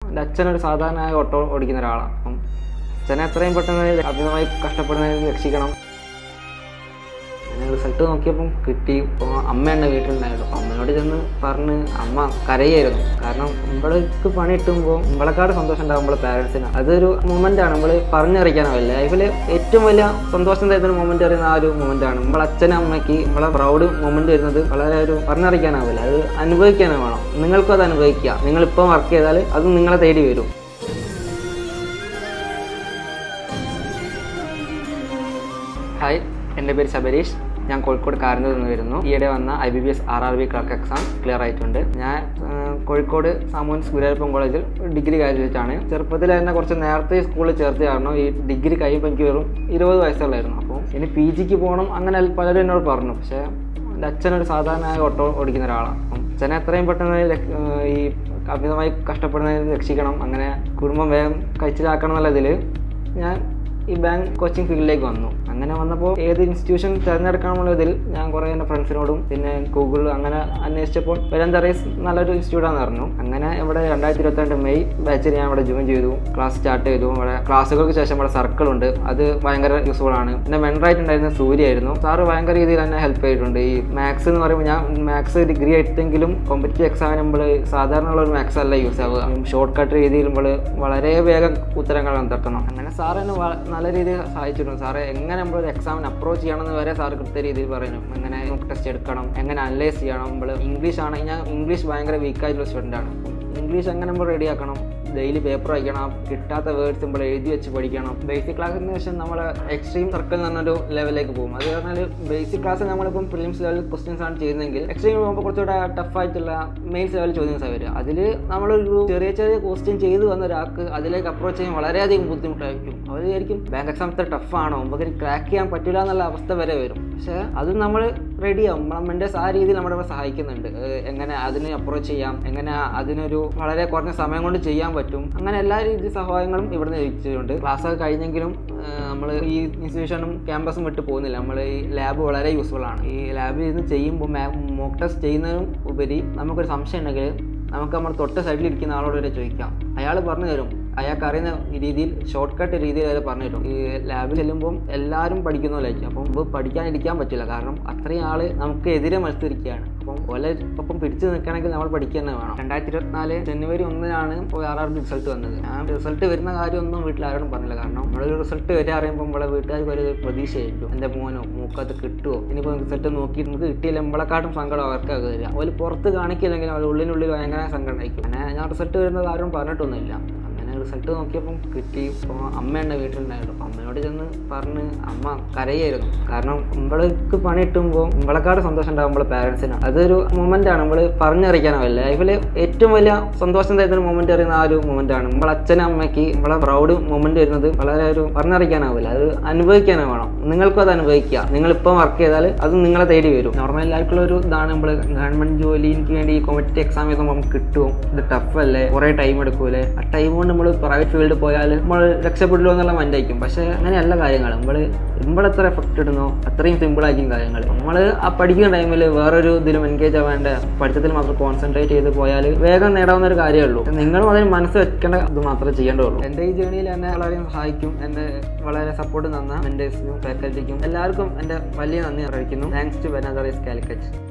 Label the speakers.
Speaker 1: എൻ്റെ അച്ഛനൊരു സാധാരണ ഓട്ടോ ഓടിക്കുന്ന ഒരാളാണ് അപ്പം അച്ഛനെ എത്രയും പെട്ടെന്ന് അമിതമായി കഷ്ടപ്പെടുന്നതിൽ രക്ഷിക്കണം അങ്ങനെ റിസൾട്ട് നോക്കിയപ്പം കിട്ടി ഇപ്പോൾ അമ്മ എൻ്റെ വീട്ടിലുണ്ടായിരുന്നു അപ്പോൾ അമ്മയോട് ചെന്ന് പറഞ്ഞ് അമ്മ കരയായിരുന്നു കാരണം ഇവൾക്ക് പണി കിട്ടുമ്പോൾ ഇവളെക്കാട് സന്തോഷം ഉണ്ടാകും നമ്മളെ പാരൻസിന് അതൊരു മൊമെൻ്റ് ആണ് നമ്മൾ പറഞ്ഞറിയിക്കാനാവില്ല ലൈഫിൽ ഏറ്റവും വലിയ സന്തോഷം തരുന്ന മൊമെൻ്റ് അറിയുന്ന ആ ഒരു മൊമെൻ്റ് ആണ് നമ്മളെ അച്ഛനും അമ്മയ്ക്ക് നമ്മളെ പ്രൗഡ് മൊമെൻ്റ് വരുന്നത് വളരെ ഒരു പറഞ്ഞറിയിക്കാനാവില്ല അത് അനുഭവിക്കാനേ വേണം നിങ്ങൾക്കും അത് അനുഭവിക്കുക നിങ്ങളിപ്പോൾ വർക്ക് ചെയ്താൽ അത് നിങ്ങളെ തേടി വരും ഹായ് എൻ്റെ പേര് ശബരീഷ് ഞാൻ കോഴിക്കോട് കാരന്തൂരിൽ നിന്ന് വരുന്നു ഈയിടെ വന്ന I B P S R R B clerk exam clear ആയിട്ടുണ്ട് ഞാൻ ആ, കോഴിക്കോട് സാമൂഹ്യ ഗുരുവായൂരപ്പൻ കോളേജിൽ ഡിഗ്രി ഗ്രാജുവേറ്റ് ചെറുപ്പത്തിൽ എന്നെ കുറച്ച് നേരത്തെ സ്കൂളിൽ ചേർത്ത് കാരണം ഈ ഡിഗ്രി കഴിയുമ്പോൾ എനിക്ക് വെറും ഇരുപത് വയസ്സുള്ളായിരുന്നു അപ്പോൾ ഇനി പി ജിക്ക് പോകണം അങ്ങനെ പലരും എന്നോട് പറഞ്ഞു പക്ഷേ എൻ്റെ അച്ഛനൊരു സാധാരണ ഓട്ടോ ഓടിക്കുന്ന ഒരാളാണ് അപ്പം അച്ഛനെ എത്രയും പെട്ടെന്ന് രക്ഷ- ആ, ഈ അമിതമായി കഷ്ടപ്പെടുന്നതിൽ രക്ഷിക്കണം അങ്ങനെ കുടുംബം വേഗം കഴിച്ചിലാക്കണം എന്നുള്ളതിൽ ഞാൻ ഈ ബാങ്ക് കോച്ചിങ് ഫീൽഡിലേക്ക് വന്നു അങ്ങനെ വന്നപ്പോൾ ഏത് ഇൻസ്റ്റിറ്റ്യൂഷൻ തിരഞ്ഞെടുക്കണമെന്നുള്ളതിൽ ഞാൻ കുറേ എൻ്റെ ഫ്രണ്ട്സിനോടും പിന്നെ ഗൂഗിളിൽ അങ്ങനെ അന്വേഷിച്ചപ്പോൾ പെരന്തറീസ് നല്ലൊരു ഇൻസ്റ്റിറ്റ്യൂട്ടാന്ന് പറഞ്ഞു അങ്ങനെ ഇവിടെ രണ്ടായിരത്തി ഇരുപത്തിരണ്ട് മെയ് ബാച്ചിൽ ഞാൻ ഇവിടെ ജോയിൻ ചെയ്തു ക്ലാസ് സ്റ്റാർട്ട് ചെയ്തു ഇവിടെ ക്ലാസ്സുകൾക്ക് ശേഷം ഇവിടെ സർക്കിൾ ഉണ്ട് അത് ഭയങ്കര യൂസ്ഫുൾ ആണ് പിന്നെ മെൻറായിട്ട് ഉണ്ടായിരുന്ന സൂര്യായിരുന്നു സാറ് ഭയങ്കര രീതിയിൽ തന്നെ ഹെൽപ്പ് ചെയ്തിട്ടുണ്ട് ഈ മാത്സ് എന്ന് പറയുമ്പോൾ ഞാൻ മാത്സ് ഡിഗ്രി എടുത്തെങ്കിലും കോമ്പറ്റീവ് എക്സാമിന് നമ്മൾ സാധാരണ ഉള്ള ഒരു മാത്സ് അല്ല യൂസ് ആവുക ഷോർട്ട് കട്ട് രീതിയിൽ നമ്മൾ വളരെ വേഗം ഉത്തരങ്ങൾ തട്ടണം അങ്ങനെ സാർ എന്നെ വ- നല്ല രീതിയിൽ സഹായിച്ചിട്ടുണ്ട് സാറ് എങ്ങനെ നമ്മൾ ഒരു എക്സാമിന് അപ്രോച്ച് ചെയ്യണമെന്ന് വരെ സാർ കൃത്യ രീതിയിൽ പറയുന്നു എങ്ങനെ ടെസ്റ്റ് എടുക്കണം എങ്ങനെ അനലൈസ് ചെയ്യണം നമ്മൾ ഇംഗ്ലീഷ് ആണെങ്കിൽ ഞാൻ ഇംഗ്ലീഷ് ഭയങ്കര വീക്കായിട്ടുള്ള സ്റ്റുഡൻ്റ് ആണ് ഇംഗ്ലീഷ് എങ്ങനെ നമ്മൾ റെഡിയാക്കണം ഡെയിലി പേപ്പർ വായിക്കണം കിട്ടാത്ത വേർഡ്സ് നമ്മൾ എഴുതി വെച്ച് പഠിക്കണം ബേസിക് ക്ലാസ്സിന് ശേഷം നമ്മൾ എക്സ്ട്രീം സർക്കിൾ എന്ന് പറഞ്ഞൊരു ലെവലിലേക്ക് പോകും അത് പറഞ്ഞാൽ ബേസിക് ക്ലാസ് നമ്മളിപ്പം പ്രിലിംസ് ലെവൽ ക്വസ്റ്റ്യൻസ് ആണ് ചെയ്യുന്നതെങ്കിൽ എക്സ്ട്രീം പോകുമ്പോൾ കുറച്ചുകൂടെ ടഫ് ആയിട്ടുള്ള മെയിൻസ് ലെവൽ ചോദ്യങ്ങൾ വരിക അതിൽ നമ്മളൊരു ചെറിയ ചെറിയ ക്വസ്റ്റ്യൻ ചെയ്തു വന്ന ഒരാൾക്ക് അതിലേക്ക് അപ്രോച്ച് ചെയ്യാൻ വളരെയധികം ബുദ്ധിമുട്ടായിരിക്കും അവർ വിചാരിക്കും ബാങ്ക് എക്സാം ഇത്ര ടഫാണോ നമുക്ക് ക്രാക്ക് ചെയ്യാൻ പറ്റില്ല എന്നുള്ള അവസ്ഥ വരെ വരും പക്ഷേ അത് നമ്മൾ റെഡിയാവും നമ്മളെ മെൻറ്റേഴ്സ് ആ രീതിയിൽ നമ്മുടെ ഇവിടെ സഹായിക്കുന്നുണ്ട് ഏഹ് എങ്ങനെ അതിന് അപ്രോച്ച് ചെയ്യാം എങ്ങനെ അതിനൊരു വളരെ കുറഞ്ഞ സമയം കൊണ്ട് ചെയ്യാൻ പറ്റും അങ്ങനെ എല്ലാ രീതി സഹായങ്ങളും ഇവിടുന്ന് ലഭിച്ചിട്ടുണ്ട് ക്ലാസ് ഒക്കെ കഴിഞ്ഞെങ്കിലും നമ്മൾ ഈ ഇൻസ്റ്റിറ്റ്യൂഷനും ക്യാമ്പസും വിട്ട് പോകുന്നില്ല നമ്മൾ ഈ ലാബ് വളരെ യൂസ്ഫുൾ ആണ് ഈ ലാബിൽ ഇരുന്ന് ചെയ്യുമ്പോൾ മോക്ക് ടെസ്റ്റ് ചെയ്യുന്നതിനും ഉപരി നമുക്കൊരു സംശയം ഉണ്ടെങ്കിൽ നമുക്ക് നമ്മുടെ തൊട്ട് സൈഡിൽ ഇരിക്കുന്ന ആളോട് വരെ ചോദിക്കാം അയാൾ പറഞ്ഞു തരും അയാൾക്ക് അറിയുന്ന രീതിയിൽ ഷോർട്ട് കട്ട് രീതിയിൽ അയാൾ പറഞ്ഞു തരും ഈ ലാബിൽ ചെല്ലുമ്പോൾ എല്ലാവരും പഠിക്കുന്നവരായിരിക്കും അപ്പം ഇത് പഠിക്കാനിരിക്കാൻ പറ്റില്ല കാരണം അത്രയും ആള് നമുക്ക് എതിരെ മത്സരിക്കുകയാണ് അപ്പം ഓലെ ഒപ്പം പിടിച്ചു നിൽക്കണമെങ്കിൽ നമ്മൾ പഠിക്കുക തന്നെ വേണം രണ്ടായിരത്തി ഇരുപത്തിനാല് ജനുവരി ഒന്നിനാണ് ഇപ്പോൾ ആർ ആർ റിസൾട്ട് വന്നത് ഞാൻ റിസൾട്ട് വരുന്ന കാര്യമൊന്നും വീട്ടിൽ ആരോടും പറഞ്ഞില്ല കാരണം നമ്മളൊരു റിസൾട്ട് വരെ അറിയുമ്പോൾ നമ്മളെ വീട്ടുകാർക്ക് ഒരു പ്രതീക്ഷയായിരിക്കും എൻ്റെ മോനോ മൂക്കത്ത് കിട്ടുമോ ഇനിയിപ്പോൾ റിസൾട്ട് നോക്കി നമുക്ക് കിട്ടിയില്ല നമ്മളെക്കാട്ടും സങ്കടം അവർക്കൊക്കെ വരിക അവർ പുറത്ത് കാണിക്കില്ലെങ്കിലും അവർ ഉള്ളിനുള്ളിൽ ഭയങ്കര സങ്കടം ആയിരിക്കും അങ്ങനെ ഞാൻ റിസൾട്ട് വരുന്നത് ആരും പറഞ്ഞിട്ടൊന്നുമില്ല അങ്ങനെ റിസൾട്ട് നോക്കിയപ്പം കിട്ടി ഇപ്പോൾ അമ്മ എൻ്റെ വീട്ടിലുണ്ടായിരുന്നു അപ്പോൾ അമ്മയോട് ചെന്ന് പറഞ്ഞ് അമ്മ കരയായിരുന്നു കാരണം ഇവൾക്ക് പണി കിട്ടുമ്പോൾ ഇവളെക്കാട് സന്തോഷം ഉണ്ടാകും നമ്മളെ പാരൻസിന് അതൊരു മൊമെൻ്റ് ആണ് നമ്മൾ പറഞ്ഞറിയിക്കാനാവില്ല ലൈഫിൽ ഏറ്റവും വലിയ സന്തോഷം തരുന്ന മൊമെൻ്റ് അറിയുന്ന ആ ഒരു മൊമെൻ്റ് ആണ് നമ്മളെ അച്ഛനും അമ്മയ്ക്ക് നമ്മളെ പ്രൗഡ് മൊമെൻ്റ് വരുന്നത് വളരെ ഒരു പറഞ്ഞറിയിക്കാനാവില്ല അത് അനുഭവിക്കാനേ വേണം നിങ്ങൾക്കും അത് അനുഭവിക്കുക നിങ്ങളിപ്പോൾ വർക്ക് ചെയ്താൽ അത് നിങ്ങളെ തേടി വരും നോർമൽ എല്ലാവർക്കും ഒരു ഇതാണ് നമ്മൾ ഗവൺമെൻറ് ജോലിക്ക് വേണ്ടി കോമ്പറ്റീവ് എക്സാം എഴുതുമ്പോൾ നമുക്ക് കിട്ടും ഇത് ടഫ് അല്ലേ കുറേ ടൈം എടുക്കൂലേ ആ ടൈം കൊണ്ട് നമ്മൾ പ്രൈവറ്റ് ഫീൽഡിൽ പോയാൽ നമ്മൾ രക്ഷപ്പെടുമല്ലോ എന്നുള്ള മൈൻഡായിരിക്കും പക്ഷേ അങ്ങനെയല്ല കാര്യങ്ങൾ നമ്മൾ നമ്മൾ എത്ര എഫക്റ്റ് ഇടുന്നോ അത്രയും സിമ്പിൾ ആയിരിക്കും കാര്യങ്ങൾ നമ്മൾ ആ പഠിക്കുന്ന ടൈമിൽ വേറൊരു ഇതിലും എൻഗേജ് ആവേണ്ട പഠിത്തത്തിൽ മാത്രം കോൺസെൻട്രേറ്റ് ചെയ്ത് പോയാൽ വേഗം നേടാവുന്ന ഒരു കാര്യമേ ഉള്ളൂ നിങ്ങളും അതിന് മനസ്സ് വെക്കേണ്ട ഇത് മാത്രമേ ചെയ്യേണ്ടതുള്ളൂ എൻ്റെ ഈ ജേണിയിൽ എന്നെ വളരെ സഹായിക്കും എൻ്റെ വളരെ സപ്പോർട്ട് തന്ന മെൻറ്റേഴ്സിനും ഫാക്കൽറ്റിക്കും എല്ലാവർക്കും എൻ്റെ വലിയ നന്ദി അറിയിക്കുന്നു താങ്ക്സ് ടു ബെനാദറീസ് കാലിക്കറ്റ്